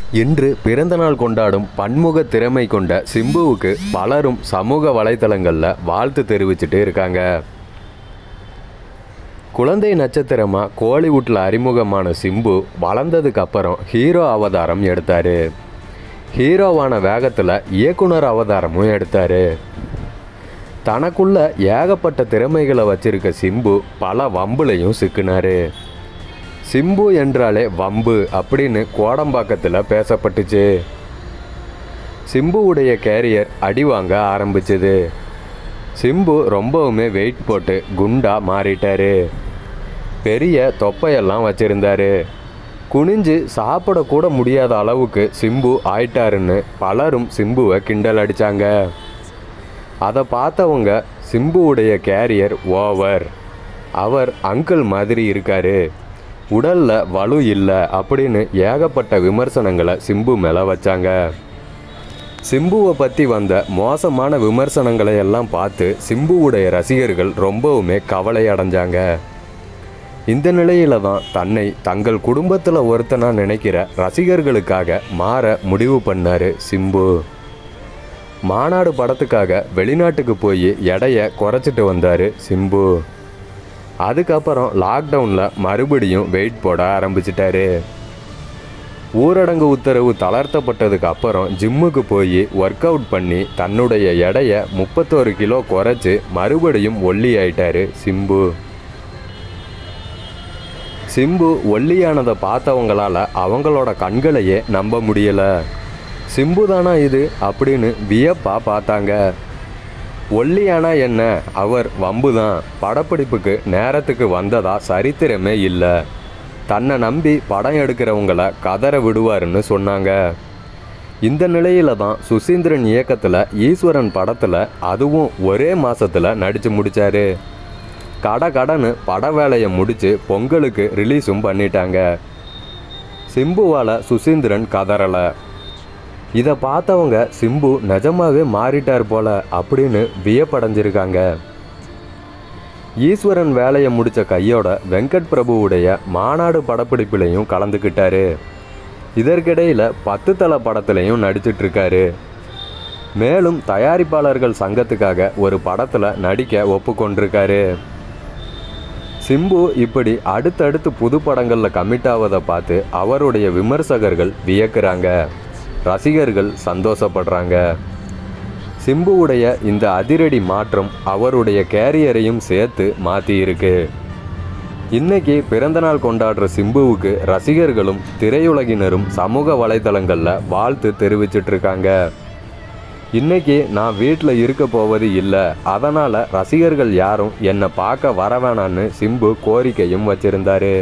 இன்று பிறந்தநாள் கொண்டாடும் பன்முக திறமை கொண்ட சிம்புவுக்கு பலரும் சமூக வலைத்தளங்களில் வாழ்த்து தெரிவிச்சிட்டு இருக்காங்க குழந்தை நட்சத்திரமா கோலிவுட்டில் அறிமுகமான சிம்பு வளர்ந்ததுக்கு அப்புறம் ஹீரோ அவதாரம் எடுத்தார் ஹீரோவான வேகத்தில் இயக்குனர் அவதாரமும் எடுத்தார் தனக்குள்ள ஏகப்பட்ட திறமைகளை வச்சிருக்க சிம்பு பல வம்புலையும் சிக்கினாரு சிம்பு என்றாலே வம்பு அப்படின்னு கோடம்பாக்கத்தில் பேசப்பட்டுச்சு சிம்புவுடைய கேரியர் அடி வாங்க ஆரம்பிச்சது சிம்பு ரொம்பவுமே வெயிட் போட்டு குண்டா மாறிட்டாரு பெரிய தொப்பையெல்லாம் வச்சிருந்தாரு குனிஞ்சு சாப்பிடக்கூட முடியாத அளவுக்கு சிம்பு ஆயிட்டாருன்னு பலரும் சிம்புவை கிண்டல் அடித்தாங்க அதை பார்த்தவங்க சிம்புவுடைய கேரியர் ஓவர் அவர் அங்கிள் மாதிரி இருக்காரு உடல்ல வலு இல்லை அப்படின்னு ஏகப்பட்ட விமர்சனங்களை சிம்பு மேலே வச்சாங்க சிம்புவை பற்றி வந்த மோசமான விமர்சனங்களை எல்லாம் பார்த்து சிம்புவுடைய ரசிகர்கள் ரொம்பவுமே கவலை அடைஞ்சாங்க இந்த நிலையில தான் தன்னை தங்கள் குடும்பத்தில் ஒருத்தனா நினைக்கிற ரசிகர்களுக்காக மாற முடிவு பண்ணாரு சிம்பு மாநாடு படத்துக்காக வெளிநாட்டுக்கு போய் எடையை குறைச்சிட்டு வந்தார் சிம்பு அதுக்கப்புறம் லாக்டவுனில் மறுபடியும் வெயிட் போட ஆரம்பிச்சிட்டாரு ஊரடங்கு உத்தரவு தளர்த்தப்பட்டதுக்கு அப்புறம் ஜிம்முக்கு போய் ஒர்க் அவுட் பண்ணி தன்னுடைய எடையை முப்பத்தோரு கிலோ குறைச்சி மறுபடியும் ஒல்லி ஆயிட்டாரு சிம்பு சிம்பு ஒல்லியானதை பார்த்தவங்களால அவங்களோட கண்களையே நம்ப முடியல சிம்பு தானா இது அப்படின்னு வியப்பா பார்த்தாங்க ஒல்லியானா என்ன அவர் வம்பு தான் படப்பிடிப்புக்கு நேரத்துக்கு வந்ததா சரித்திரமே இல்லை தன்னை நம்பி படம் எடுக்கிறவங்கள கதற விடுவாருன்னு சொன்னாங்க இந்த நிலையில தான் சுசீந்திரன் இயக்கத்தில் ஈஸ்வரன் படத்தில் அதுவும் ஒரே மாசத்துல நடித்து முடிச்சாரு கட கடன்னு பட வேலையை முடித்து பொங்கலுக்கு ரிலீஸும் பண்ணிட்டாங்க சிம்புவால் சுசீந்திரன் கதறலை இதை பார்த்தவங்க சிம்பு நிஜமாவே மாறிட்டார் போல அப்படின்னு வியப்படைஞ்சிருக்காங்க ஈஸ்வரன் வேலையை முடித்த கையோட வெங்கட் பிரபுவுடைய மாநாடு படப்பிடிப்புலையும் கலந்துக்கிட்டாரு இதற்கிடையில் பத்து தல படத்துலையும் நடிச்சிட்டு இருக்காரு மேலும் தயாரிப்பாளர்கள் சங்கத்துக்காக ஒரு படத்தில் நடிக்க ஒப்புக்கொண்டிருக்காரு சிம்பு இப்படி அடுத்தடுத்து புது படங்களில் கமிட் ஆவதை பார்த்து அவருடைய விமர்சகர்கள் வியக்குறாங்க ரசிகர்கள் சந்தோஷப்படுறாங்க சிம்புவுடைய இந்த அதிரடி மாற்றம் அவருடைய கேரியரையும் சேர்த்து மாற்றியிருக்கு இன்னைக்கு பிறந்தநாள் கொண்டாடுற சிம்புவுக்கு ரசிகர்களும் திரையுலகினரும் சமூக வலைதளங்களில் வாழ்த்து தெரிவிச்சிட்டு இருக்காங்க இன்னைக்கு நான் வீட்டில் இருக்க போவது இல்லை அதனால் ரசிகர்கள் யாரும் என்னை பார்க்க வர வேணான்னு சிம்பு கோரிக்கையும் வச்சிருந்தாரு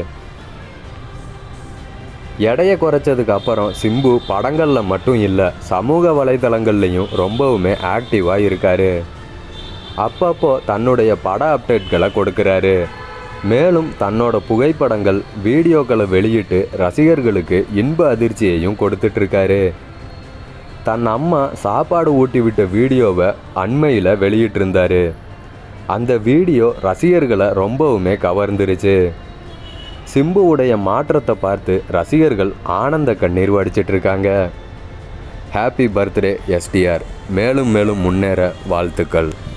எடையை குறைச்சதுக்கு அப்புறம் சிம்பு படங்களில் மட்டும் இல்லை சமூக வலைதளங்கள்லையும் ரொம்பவுமே ஆக்டிவாக இருக்காரு அப்பப்போ தன்னுடைய பட அப்டேட்களை கொடுக்குறாரு மேலும் தன்னோட புகைப்படங்கள் வீடியோக்களை வெளியிட்டு ரசிகர்களுக்கு இன்ப அதிர்ச்சியையும் கொடுத்துட்ருக்காரு தன் அம்மா சாப்பாடு ஊட்டி விட்ட வீடியோவை அண்மையில் வெளியிட்டிருந்தாரு அந்த வீடியோ ரசிகர்களை ரொம்பவுமே கவர்ந்துருச்சு சிம்புவுடைய மாற்றத்தை பார்த்து ரசிகர்கள் ஆனந்த கண்ணீர் வடிச்சிட்டு இருக்காங்க ஹாப்பி பர்த்டே எஸ்டிஆர் மேலும் மேலும் முன்னேற வாழ்த்துக்கள்